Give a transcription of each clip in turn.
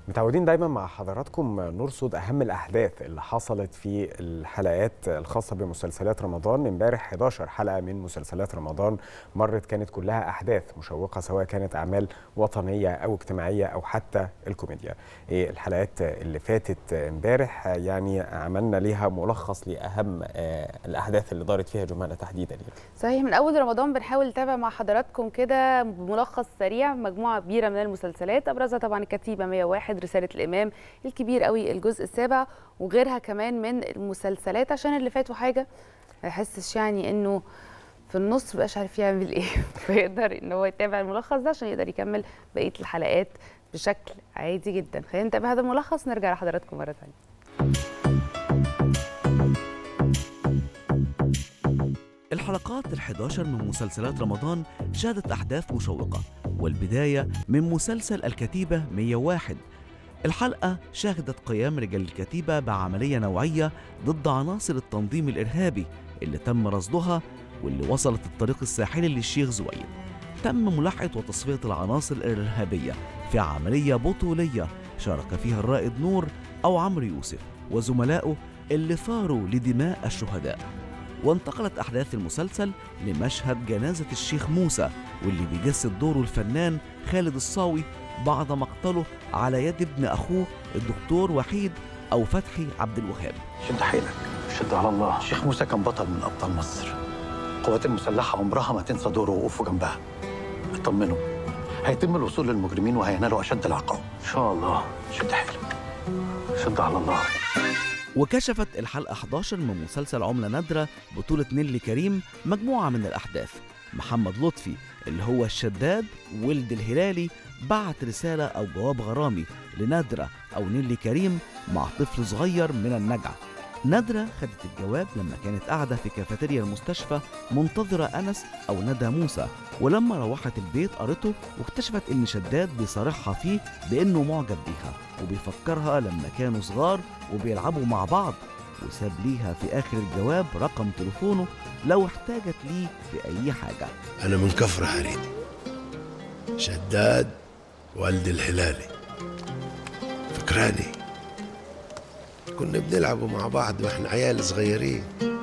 متعودين دايما مع حضراتكم نرصد اهم الاحداث اللي حصلت في الحلقات الخاصه بمسلسلات رمضان امبارح 11 حلقه من مسلسلات رمضان مرت كانت كلها احداث مشوقه سواء كانت اعمال وطنيه او اجتماعيه او حتى الكوميديا إيه الحلقات اللي فاتت امبارح يعني عملنا ليها ملخص لاهم آه، الاحداث اللي دارت فيها جمانه تحديدا يعني. صحيح من اول رمضان بنحاول نتابع مع حضراتكم كده بملخص سريع مجموعه كبيره من المسلسلات ابرزها طبعا الكتيبه 101 رساله الامام الكبير قوي الجزء السابع وغيرها كمان من المسلسلات عشان اللي فاتوا حاجه ما يحسش يعني انه في النص مبقاش عارف يعمل ايه فيقدر ان هو يتابع الملخص ده عشان يقدر يكمل بقيه الحلقات بشكل عادي جدا خلينا نتابع هذا الملخص نرجع لحضراتكم مره ثانيه الحلقات ال11 من مسلسلات رمضان شهدت أحداث مشوقة والبداية من مسلسل الكتيبة 101 الحلقة شهدت قيام رجال الكتيبة بعملية نوعية ضد عناصر التنظيم الإرهابي اللي تم رصدها واللي وصلت الطريق الساحلي للشيخ زويد تم ملاحقة وتصفية العناصر الإرهابية في عملية بطولية شارك فيها الرائد نور أو عمرو يوسف وزملائه اللي ثاروا لدماء الشهداء وانتقلت أحداث المسلسل لمشهد جنازة الشيخ موسى واللي بيجسد دوره الفنان خالد الصاوي بعد مقتله على يد ابن أخوه الدكتور وحيد أو فتحي عبد الوهاب شد حيلك شد على الله الشيخ موسى كان بطل من ابطال مصر القوات المسلحه عمرها ما تنسى دوره ووقوفه جنبها اطمنوا هيتم الوصول للمجرمين وهينالوا اشد العقاب ان شاء الله شد حيلك شد على الله وكشفت الحلقة 11 من مسلسل عملة نادرة بطولة نيلي كريم مجموعة من الأحداث محمد لطفي اللي هو الشداد ولد الهلالي بعت رسالة أو جواب غرامي لنادرة أو نيلي كريم مع طفل صغير من النجعة نادرة خدت الجواب لما كانت قاعدة في كافيتيريا المستشفى منتظرة أنس أو ندى موسى ولما روحت البيت قرته واكتشفت إن شداد بيصارحها فيه بإنه معجب بيها وبيفكرها لما كانوا صغار وبيلعبوا مع بعض وساب ليها في آخر الجواب رقم تليفونه لو احتاجت ليه في أي حاجة أنا من كفر حريدي شداد والد الهلالي فكراني كنا بنلعبوا مع بعض واحنا عيال صغيرين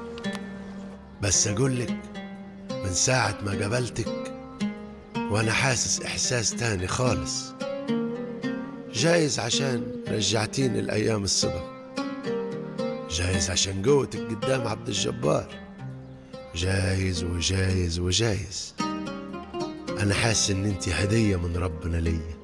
بس أقول لك من ساعة ما قابلتك وأنا حاسس إحساس تاني خالص جايز عشان رجعتيني الأيام الصبا جايز عشان قوتك قدام عبد الجبار جايز وجايز وجايز أنا حاسس إن أنت هدية من ربنا ليا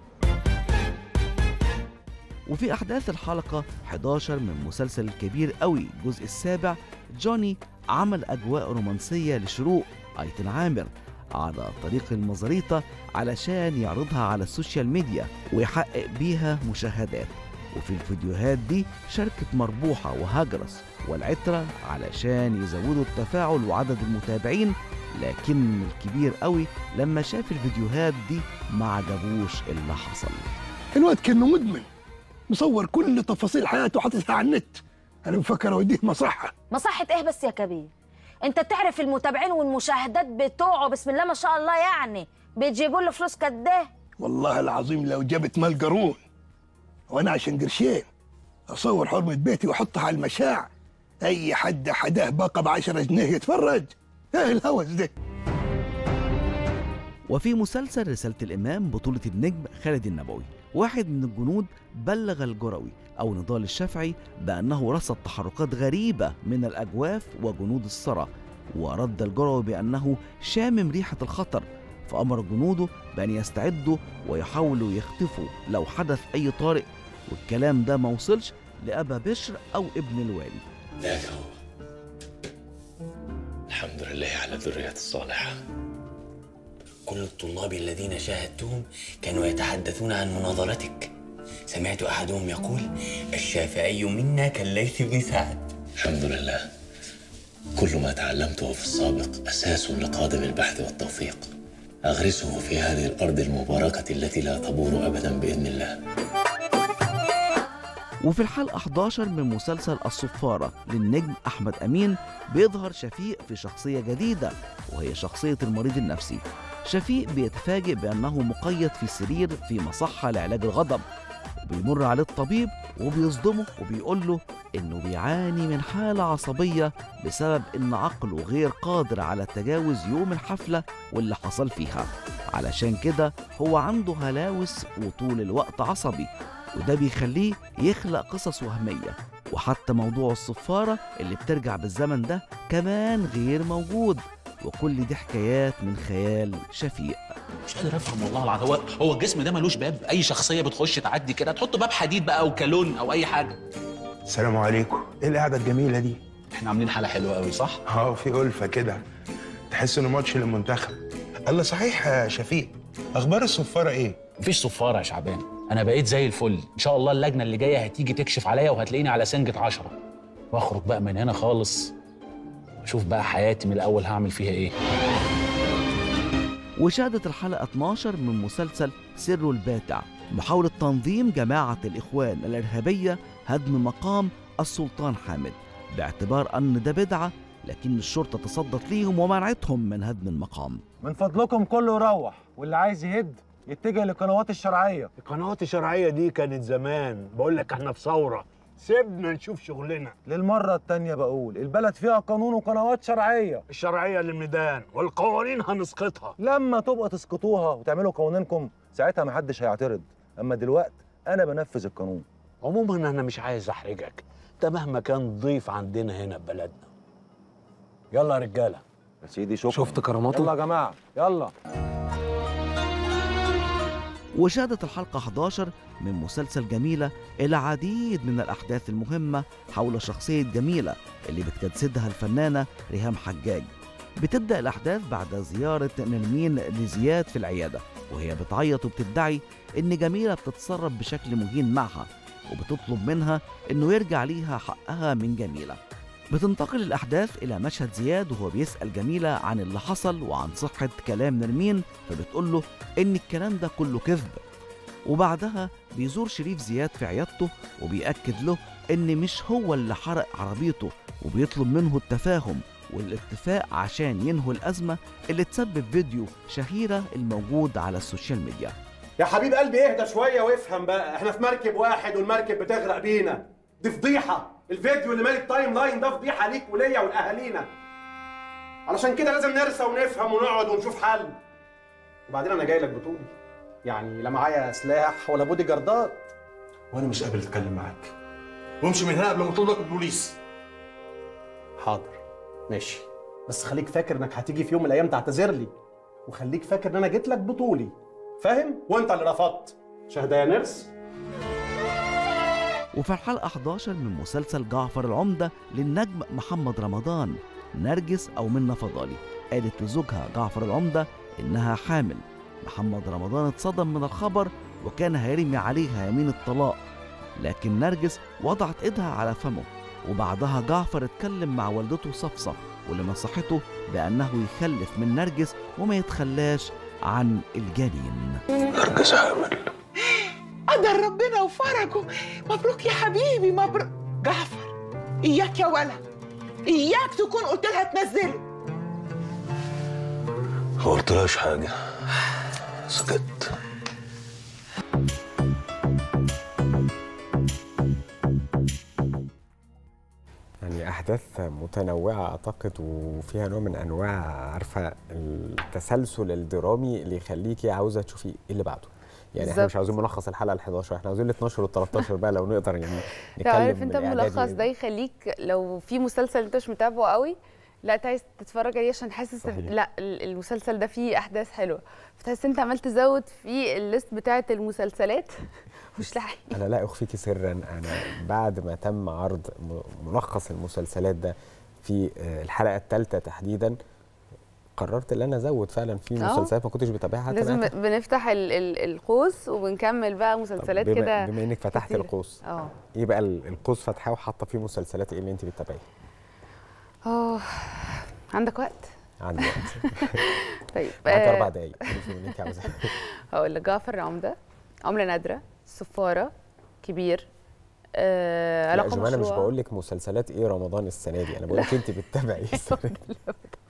وفي أحداث الحلقة 11 من مسلسل الكبير قوي الجزء السابع جوني عمل أجواء رومانسية لشروق أيتن عامر على طريق المزاريطة علشان يعرضها على السوشيال ميديا ويحقق بيها مشاهدات وفي الفيديوهات دي شاركت مربوحة وهجرس والعترة علشان يزودوا التفاعل وعدد المتابعين لكن الكبير قوي لما شاف الفيديوهات دي ما عجبوش اللي حصل الواد كانه مدمن مصور كل تفاصيل حياته حاططها على النت انا مفكر اوديه مصحه مصحة ايه بس يا كبير انت تعرف المتابعين والمشاهدات بتوعه بسم الله ما شاء الله يعني بيجيبوا له فلوس قد ايه والله العظيم لو جابت مال قارون وانا عشان قرشين اصور حرمه بيتي واحطها على المشاع اي حد حداه بقى بعشرة جنيه يتفرج ايه الهوس ده وفي مسلسل رسالة الإمام بطولة النجم خالد النبوي واحد من الجنود بلغ الجروي أو نضال الشافعي بأنه رصد تحركات غريبة من الأجواف وجنود الثرى ورد الجروي بأنه شامم ريحة الخطر فأمر جنوده بأن يستعدوا ويحاولوا يختفوا لو حدث أي طارئ والكلام ده ما وصلش لأبا بشر أو ابن الوالي ذاك هو الحمد لله على الذرية الصالحة كل الطلاب الذين شاهدتهم كانوا يتحدثون عن مناظرتك سمعت أحدهم يقول الشافعي منا كالليث بن سعد الحمد لله كل ما تعلمته في السابق أساس لقادم البحث والتوثيق أغرسه في هذه الأرض المباركة التي لا تبور أبدا بإذن الله وفي الحلقة 11 من مسلسل الصفارة للنجم أحمد أمين بيظهر شفيق في شخصية جديدة وهي شخصية المريض النفسي شفيق بيتفاجئ بأنه مقيد في سرير في مصحة لعلاج الغضب وبيمر عليه الطبيب وبيصدمه وبيقول له إنه بيعاني من حالة عصبية بسبب إن عقله غير قادر على تجاوز يوم الحفلة واللي حصل فيها علشان كده هو عنده هلاوس وطول الوقت عصبي وده بيخليه يخلق قصص وهمية وحتى موضوع الصفارة اللي بترجع بالزمن ده كمان غير موجود وكل دي حكايات من خيال شفيق مش قادر افهم والله العظيم هو هو الجسم ده ملوش باب اي شخصيه بتخش تعدي كده تحط باب حديد بقى او كالون او اي حاجه السلام عليكم ايه القعده الجميله دي احنا عاملين حاله حلوه قوي صح اه في ألفة كده تحس انه ماتش للمنتخب الله صحيح يا شفيق اخبار الصفاره ايه مفيش صفاره يا شعبان انا بقيت زي الفل ان شاء الله اللجنه اللي جايه هتيجي تكشف عليا وهتلاقيني على سنجة عشرة واخرج بقى من هنا خالص اشوف بقى حياتي من الاول هعمل فيها ايه وشهدت الحلقة 12 من مسلسل سر الباتع محاولة تنظيم جماعة الإخوان الإرهابية هدم مقام السلطان حامد باعتبار أن ده بدعة لكن الشرطة تصدت ليهم ومنعتهم من هدم المقام من فضلكم كله يروح واللي عايز يهد يتجه للقنوات الشرعيه القنوات الشرعية دي كانت زمان بقول لك احنا في ثورة سيبنا نشوف شغلنا للمره التانيه بقول البلد فيها قانون وقنوات شرعيه الشرعية للميدان والقوانين هنسقطها لما تبقى تسقطوها وتعملوا قوانينكم ساعتها محدش هيعترض اما دلوقتي انا بنفذ القانون عموما انا مش عايز احرجك ده مهما كان ضيف عندنا هنا في بلدنا يلا يا رجالة يا سيدي شكرا شفت كراماته؟ يلا يا جماعه يلا وشهدت الحلقة 11 من مسلسل جميلة العديد من الأحداث المهمة حول شخصية جميلة اللي بتجسدها الفنانة ريهام حجاج بتبدأ الأحداث بعد زيارة نرمين لزياد في العيادة وهي بتعيط وبتدعي إن جميلة بتتصرف بشكل مهين معها وبتطلب منها إنه يرجع ليها حقها من جميلة بتنتقل الأحداث إلى مشهد زياد وهو بيسأل جميلة عن اللي حصل وعن صحة كلام نرمين فبتقول له إن الكلام ده كله كذب وبعدها بيزور شريف زياد في عيادته وبيأكد له إن مش هو اللي حرق عربيته وبيطلب منه التفاهم والاتفاق عشان ينهوا الأزمة اللي تسبب فيديو شهيرة الموجود على السوشيال ميديا يا حبيب قلبي اهدى شويه وافهم بقى احنا في مركب واحد والمركب بتغرق بينا دي فضيحه الفيديو اللي مالي التايم لاين ده فضيحه ليك وليا ولاهالينا علشان كده لازم نرسى ونفهم ونقعد ونشوف حل وبعدين انا جاي لك بطولي يعني لا معايا سلاح ولا بودي جاردات وانا مش قابل اتكلم معاك وامشي من هنا قبل ما اطلب لك البوليس حاضر ماشي بس خليك فاكر انك هتيجي في يوم من الايام تعتذر لي وخليك فاكر ان انا جيت لك بطولي فاهم وانت اللي رفضت شهدة يا نرس وفي الحلقة 11 من مسلسل جعفر العمدة للنجم محمد رمضان نرجس أو منى فضالي قالت لزوجها جعفر العمدة إنها حامل محمد رمضان اتصدم من الخبر وكان هيرمي عليها يمين الطلاق لكن نرجس وضعت ايدها على فمه وبعدها جعفر اتكلم مع والدته صفصف واللي نصحته بأنه يخلف من نرجس وما يتخلاش عن الجنين نرجس حامل قدر ربنا وفرجه مبروك يا حبيبي مبروك جعفر اياك يا ولد اياك تكون قلت لها تنزله ما قلتلهاش حاجه سكت يعني احداث متنوعه اعتقد وفيها نوع من انواع عارفه التسلسل الدرامي اللي يخليكي عاوزه تشوفي ايه اللي بعده يعني احنا مش بالظبط. عاوزين ملخص الحلقه ال 11 احنا عاوزين ال 12 وال 13 بقى لو نقدر يعني انت عارف نتكلم انت من الملخص الإعداد ده يخليك لو في مسلسل انت مش متابعه قوي لا انت عايز تتفرج عليه عشان حاسس إن- لا ال- المسلسل ده فيه احداث حلوه فتحس انت عمال تزود في الليست بتاعه المسلسلات مش لاحق انا لا اخفيكي سرا انا بعد ما تم عرض م- ملخص المسلسلات ده في آه، الحلقه الثالثه تحديدا قررت ان انا ازود فعلا في آه. مسلسلات ما كنتش بتابعها لازم تابعتها. بنفتح ال- ال- القوس وبنكمل بقى مسلسلات بما, كده بما انك فتحت كتير. القوس اه ايه بقى ال- القوس فاتحاه وحاطه فيه مسلسلات ايه اللي انت بتتابعيها اه عندك وقت عندي وقت طيب معاك آه، اربع دقايق شوفي اللي انت عاوزاه هقول لك جعفر العمدة عملة نادرة السفارة كبير آه لا علاقة جماعه انا مش مشروعة بقول لك مسلسلات ايه رمضان السنه دي انا بقول لك انت بتتابعي السنه دي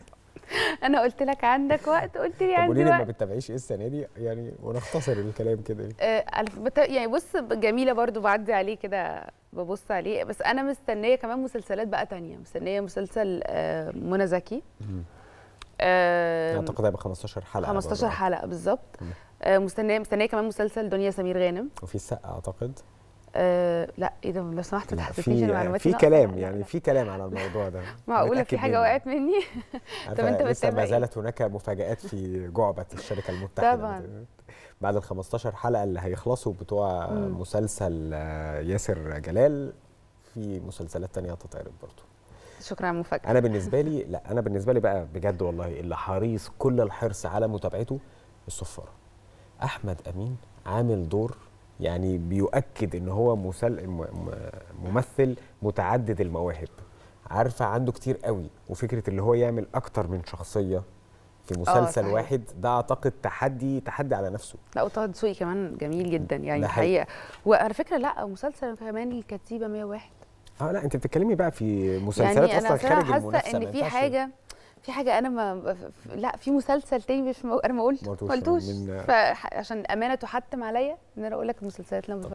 انا قلت لك عندك وقت قلت لي طب عندي قولي لي ما وقت بتتابعيش ايه السنه دي يعني ونختصر الكلام كده يعني. آه، أنا بت- يعني بص جميله برضو بعدي عليه كده ببص عليه بس انا مستنيه كمان مسلسلات بقى تانية مستنيه مسلسل آه، منى زكي آه، اعتقد هيبقى 15 حلقه 15 برضه. حلقه بالظبط آه، مستنيه مستنيه كمان مسلسل دنيا سمير غانم وفي السقا اعتقد آه لا ايه ده لو سمحت ما لا، تحسسنيش في المعلومات في كلام يعني في كلام على الموضوع ده معقوله متأكد في حاجه منه. وقعت مني طب انت عارفة لسه بتتابع ما ايه؟ زالت هناك مفاجآت في جعبة الشركة المتحدة طبعاً. بعد ال 15 حلقة اللي هيخلصوا بتوع مم. مسلسل آه، ياسر جلال في مسلسلات تانية هتتعرض برضه شكرا على المفاجاه انا بالنسبة لي لا انا بالنسبة لي بقى بجد والله اللي حريص كل الحرص على متابعته الصفارة احمد امين عامل دور يعني بيؤكد ان هو مسل... م- م- ممثل متعدد المواهب عارفه عنده كتير قوي وفكره اللي هو يعمل اكتر من شخصيه في مسلسل صحيح. واحد ده اعتقد تحدي تحدي على نفسه لا وطه دسوقي كمان جميل جدا يعني ده حقيقي. الحقيقه وعلى فكره لا مسلسل كمان الكتيبه 101 اه لا انت بتتكلمي بقى في مسلسلات يعني انا اصلا صراحه خارج حاسه المنافسه ان ما في ينفعش- حاجه في حاجه انا ما ف- لا في مسلسل تاني مش مو... انا ما قلت ما قلتوش ما قلتوش من- فعشان امانه تحتم عليا ان انا اقول لك المسلسلات اللي انا